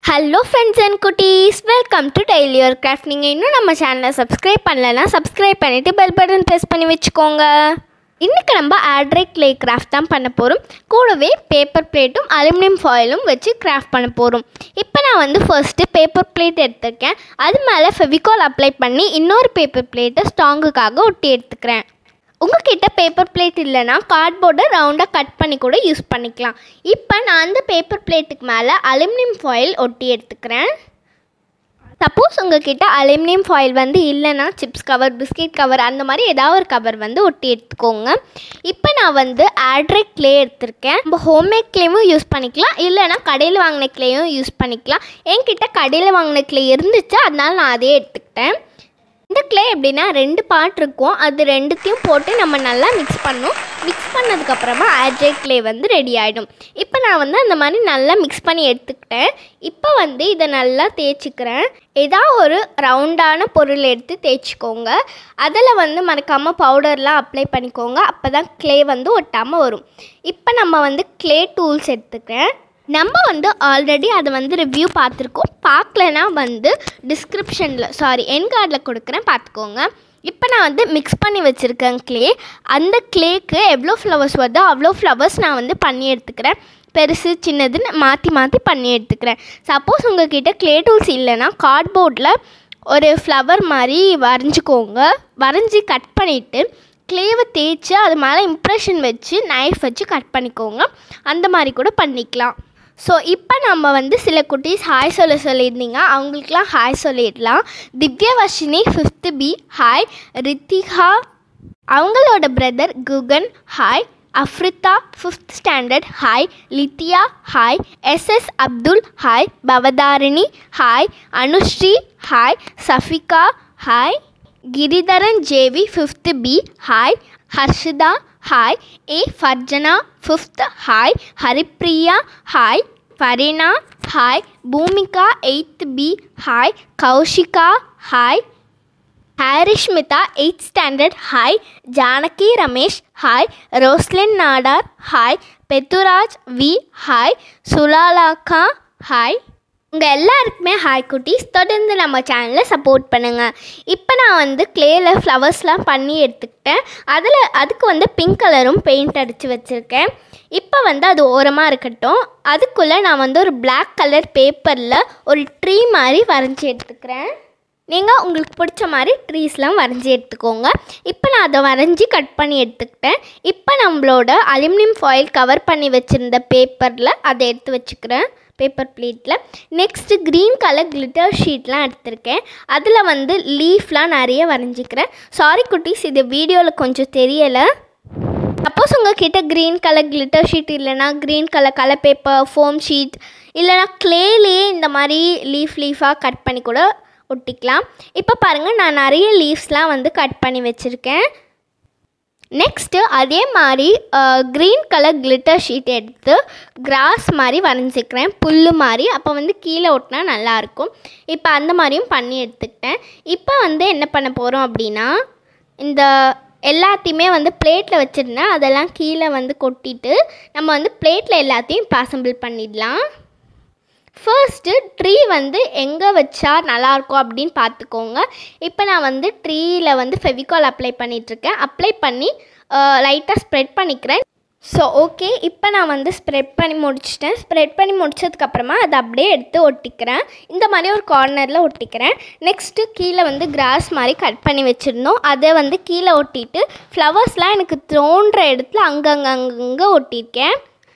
hello friends and குட்டீஸ் welcome to daily your craft நீங்கள் இன்னும் நம்ம சேனலை சப்ஸ்கிரைப் பண்ணலைன்னா சப்ஸ்கிரைப் பண்ணிவிட்டு பெல் பட்டன் ப்ரெஸ் பண்ணி வச்சுக்கோங்க இன்றைக்கி நம்ம ஆட்ரை கிளே கிராஃப்ட் தான் பண்ண போகிறோம் கூடவே பேப்பர் பிளேட்டும் அலுமினியம் ஃபாயிலும் வச்சு கிராஃப்ட் பண்ண போகிறோம் இப்போ நான் வந்து ஃபர்ஸ்ட்டு பேப்பர் பிளேட் எடுத்திருக்கேன் அது மேலே ஃபெவிகால் அப்ளை பண்ணி இன்னொரு பேப்பர் பிளேட்டை ஸ்ட்ராங்குக்காக ஒட்டி எடுத்துக்கிறேன் உங்ககிட்ட பேப்பர் பிளேட் இல்லைன்னா கார்ட்போர்டை ரவுண்டாக கட் பண்ணி கூட யூஸ் பண்ணிக்கலாம் இப்போ நான் அந்த பேப்பர் பிளேட்டுக்கு மேலே அலுமினியம் ஃபாயில் ஒட்டி எடுத்துக்கிறேன் சப்போஸ் உங்ககிட்ட அலுமினியம் ஃபாயில் வந்து இல்லைன்னா சிப்ஸ் கவர் பிஸ்கெட் கவர் அந்த மாதிரி ஏதாவது ஒரு கவர் வந்து ஒட்டி எடுத்துக்கோங்க இப்போ நான் வந்து ஆட்ரிக் க்ளே எடுத்திருக்கேன் நம்ம ஹோம்மேட் க்ளேவும் யூஸ் பண்ணிக்கலாம் இல்லைன்னா கடையில் வாங்கின க்ளேயும் யூஸ் பண்ணிக்கலாம் என்கிட்ட கடையில் வாங்கின க்ளே இருந்துச்சு அதனால நான் அதே எடுத்துக்கிட்டேன் இந்த க்ளே எப்படின்னா ரெண்டு பார்ட் இருக்கும் அது ரெண்டுத்தையும் போட்டு நம்ம நல்லா மிக்ஸ் பண்ணணும் மிக்ஸ் பண்ணதுக்கப்புறமா ஆட்ரே க்ளே வந்து ரெடி ஆகிடும் இப்போ நான் வந்து அந்த மாதிரி நல்லா மிக்ஸ் பண்ணி எடுத்துக்கிட்டேன் இப்போ வந்து இதை நல்லா தேய்ச்சிக்கிறேன் ஏதாவது ஒரு ரவுண்டான பொருள் எடுத்து தேய்ச்சிக்கோங்க அதில் வந்து மறக்காமல் பவுடர்லாம் அப்ளை பண்ணிக்கோங்க அப்போ தான் க்ளே வந்து ஒட்டாமல் வரும் இப்போ நம்ம வந்து க்ளே டூல்ஸ் எடுத்துக்கிறேன் நம்ம வந்து ஆல்ரெடி அதை வந்து ரிவ்யூ பார்த்துருக்கோம் பார்க்கலனா வந்து டிஸ்கிரிப்ஷனில் சாரி என் கார்டில் கொடுக்குறேன் பார்த்துக்கோங்க இப்போ நான் வந்து மிக்ஸ் பண்ணி வச்சுருக்கேன் க்ளே அந்த க்ளேக்கு எவ்வளோ ஃப்ளவர்ஸ் வருதோ அவ்வளோ ஃப்ளவர்ஸ் நான் வந்து பண்ணி எடுத்துக்கிறேன் பெருசு சின்னதுன்னு மாற்றி மாற்றி பண்ணி எடுத்துக்கிறேன் சப்போஸ் உங்ககிட்ட க்ளே டூல்ஸ் இல்லைன்னா கார்ட்போர்டில் ஒரு ஃப்ளவர் மாதிரி வரைஞ்சிக்கோங்க வரைஞ்சி கட் பண்ணிவிட்டு க்ளேவை தேய்ச்சி அது மேலே இம்ப்ரெஷன் வச்சு நைஃப் வச்சு கட் பண்ணிக்கோங்க அந்த மாதிரி கூட பண்ணிக்கலாம் ஸோ இப்போ நம்ம வந்து சில குட்டீஸ் ஹாய் சொல்ல சொல்லியிருந்தீங்க அவங்களுக்குலாம் ஹாய் சொல்லிடலாம் Divyavarshini fifth B hi Rithika அவங்களோட brother Guhan hi Afritha fifth standard hi Lithiya hi SS Abdul hi Bhavatharini hi Anushree hi Safika hi Giridharan JV fifth B hi Harshitha hi A Farjana fifth hi Haripriya hi Farina hi Bhoomika eighth B hi Kaushika hi Harishmitha eighth standard hi Janaki Ramesh hi Roslin Nadar hi Pethuraj V hi சுலாலாக்கா hi உங்கள் எல்லாருக்குமே hi குட்டீஸ் தொடர்ந்து நம்ம சேனலை support பண்ணுங்கள் இப்போ நான் வந்து க்ளேயில் ஃப்ளவர்ஸ்லாம் பண்ணி எடுத்துக்கிட்டேன் அதில் அதுக்கு வந்து பிங்க் கலரும் பெயிண்ட் அடித்து வச்சுருக்கேன் இப்போ வந்து அது ஓரமாக இருக்கட்டும் அதுக்குள்ளே நான் வந்து ஒரு பிளாக் கலர் பேப்பரில் ஒரு ட்ரீ மாதிரி வரைஞ்சி எடுத்துக்கிறேன் நீங்கள் உங்களுக்கு பிடிச்ச மாதிரி ட்ரீஸ்லாம் வரைஞ்சி எடுத்துக்கோங்க இப்போ நான் அதை வரைஞ்சி கட் பண்ணி எடுத்துக்கிட்டேன் இப்போ நம்மளோட அலுமினியம் ஃபாயில் கவர் பண்ணி வச்சுருந்த பேப்பரில் அதை எடுத்து வச்சுக்கிறேன் பேப்பர் பிளேட்டில் நெக்ஸ்ட்டு க்ரீன் கலர் கிளிட்டர் ஷீட்லாம் எடுத்திருக்கேன் அதில் வந்து லீஃப்லாம் நிறைய வரைஞ்சிக்கிறேன் சாரி குட்டீஸ் இது வீடியோவில் கொஞ்சம் தெரியலை சப்போஸ் உங்ககிட்ட க்ரீன் கலர் கிளிட்டர் ஷீட் இல்லைனா green colour colour paper foam sheet இல்லைனா க்ளேலேயே இந்த மாதிரி லீஃப் லீஃபாக கட் பண்ணி கூட ஒட்டிக்கலாம் இப்போ பாருங்கள் நான் நிறைய லீவ்ஸ்லாம் வந்து கட் பண்ணி வச்சுருக்கேன் நெக்ஸ்ட்டு அதே மாதிரி க்ரீன் கலர் கிளிட்டர் ஷீட் எடுத்து கிராஸ் மாதிரி வரைஞ்சிக்கிறேன் புல் மாதிரி அப்போ வந்து கீழே ஒட்டினா நல்லாயிருக்கும் இப்போ அந்த மாதிரியும் பண்ணி எடுத்துக்கிட்டேன் இப்போ வந்து என்ன பண்ண போகிறோம் அப்படின்னா இந்த எல்லாத்தையுமே வந்து பிளேட்டில் வச்சுருந்தேன் அதெல்லாம் கீழே வந்து கொட்டிட்டு நம்ம வந்து பிளேட்டில் எல்லாத்தையும் பாசம்பிள் பண்ணிடலாம் ஃபர்ஸ்ட்டு ட்ரீ வந்து எங்கே வச்சா நல்லாயிருக்கும் அப்படின்னு பார்த்துக்கோங்க இப்போ நான் வந்து ட்ரீயில் வந்து ஃபெவிகால் அப்ளை பண்ணிகிட்ருக்கேன் அப்ளை பண்ணி லைட்டாக ஸ்ப்ரெட் பண்ணிக்கிறேன் ஸோ ஓகே இப்போ நான் வந்து ஸ்ப்ரெட் பண்ணி முடிச்சிட்டேன் ஸ்ப்ரெட் பண்ணி முடிச்சதுக்கப்புறமா அதை அப்படியே எடுத்து ஒட்டிக்கிறேன் இந்த மாதிரி ஒரு கார்னரில் ஒட்டிக்கிறேன் நெக்ஸ்ட்டு கீழே வந்து கிராஸ் மாதிரி கட் பண்ணி வச்சுருந்தோம் அதை வந்து கீழே ஒட்டிட்டு ஃப்ளவர்ஸ்லாம் எனக்கு தோன்ற இடத்துல அங்கங்கே அங்கங்கே ஒட்டியிருக்கேன்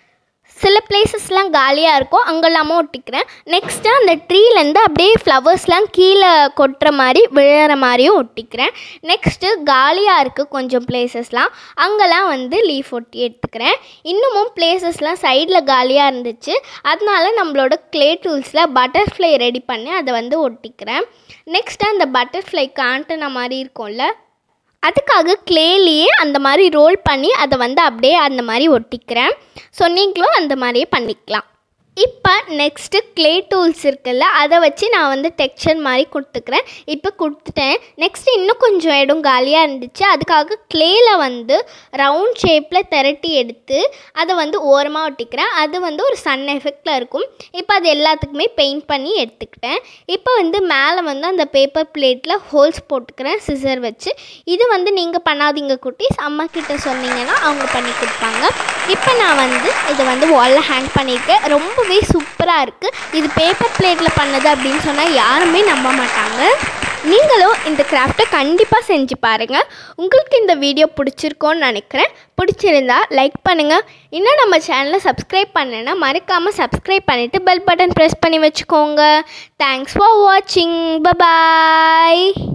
சில பிளேசஸ்லாம் காலியாக இருக்கும் அங்கெல்லாமும் ஒட்டிக்கிறேன் நெக்ஸ்ட்டு அந்த ட்ரீலேருந்து அப்படியே ஃப்ளவர்ஸ்லாம் கீழே கொட்டுற மாதிரி விழுற மாதிரியும் ஒட்டிக்கிறேன் நெக்ஸ்ட்டு காலியாக இருக்குது கொஞ்சம் பிளேசஸ்லாம் அங்கெல்லாம் வந்து லீஃப் ஒட்டி எடுத்துக்கிறேன் இன்னமும் பிளேசஸ்லாம் சைடில் காலியாக இருந்துச்சு அதனால நம்மளோட க்ளே டூல்ஸில் பட்டர்ஃப்ளை ரெடி பண்ணி அதை வந்து ஒட்டிக்கிறேன் நெக்ஸ்ட்டு அந்த பட்டர்ஃப்ளை காண்டின மாதிரி இருக்கும்ல அதுக்காக க்ளேலேயே அந்த மாதிரி ரோல் பண்ணி அதை வந்து அப்படியே அந்த மாதிரி ஒட்டிக்கிறேன் ஸோ நீங்களும் அந்த மாதிரியே பண்ணிக்கலாம் இப்போ நெக்ஸ்ட்டு க்ளே டூல்ஸ் இருக்குல்ல அதை வச்சு நான் வந்து டெக்ஸ்சர் மாதிரி கொடுத்துக்கிறேன் இப்போ கொடுத்துட்டேன் நெக்ஸ்ட்டு இன்னும் கொஞ்சம் இடம் காலியாக இருந்துச்சு அதுக்காக க்ளேயில் வந்து ரவுண்ட் ஷேப்பில் திரட்டி எடுத்து அதை வந்து ஓரமாக ஒட்டிக்கிறேன் அது வந்து ஒரு சன் எஃபெக்டில் இருக்கும் இப்போ அது எல்லாத்துக்குமே பெயிண்ட் பண்ணி எடுத்துக்கிட்டேன் இப்போ வந்து மேலே வந்து அந்த பேப்பர் பிளேட்டில் ஹோல்ஸ் போட்டுக்கிறேன் சிசர் வச்சு இது வந்து நீங்கள் பண்ணாதீங்க குட்டீஸ் அம்மா கிட்ட சொன்னீங்கன்னா அவங்க பண்ணி கொடுப்பாங்க இப்போ நான் வந்து இதை வந்து வாலில் ஹேங் பண்ணியிருக்கேன் ரொம்பவே சூப்பராக இருக்குது இது பேப்பர் பிளேட்டில் பண்ணது அப்படின்னு சொன்னால் யாருமே நம்ப மாட்டாங்க நீங்களும் இந்த கிராஃப்ட்டை கண்டிப்பாக செஞ்சு பாருங்கள் உங்களுக்கு இந்த வீடியோ பிடிச்சிருக்கோன்னு நினைக்கிறேன் பிடிச்சிருந்தா லைக் பண்ணுங்கள் இன்னும் நம்ம சேனலை சப்ஸ்கிரைப் பண்ணலைன்னா மறக்காமல் சப்ஸ்கிரைப் பண்ணிவிட்டு பெல் பட்டன் ப்ரெஸ் பண்ணி வச்சுக்கோங்க தேங்க்ஸ் ஃபார் வாட்சிங் பபாய்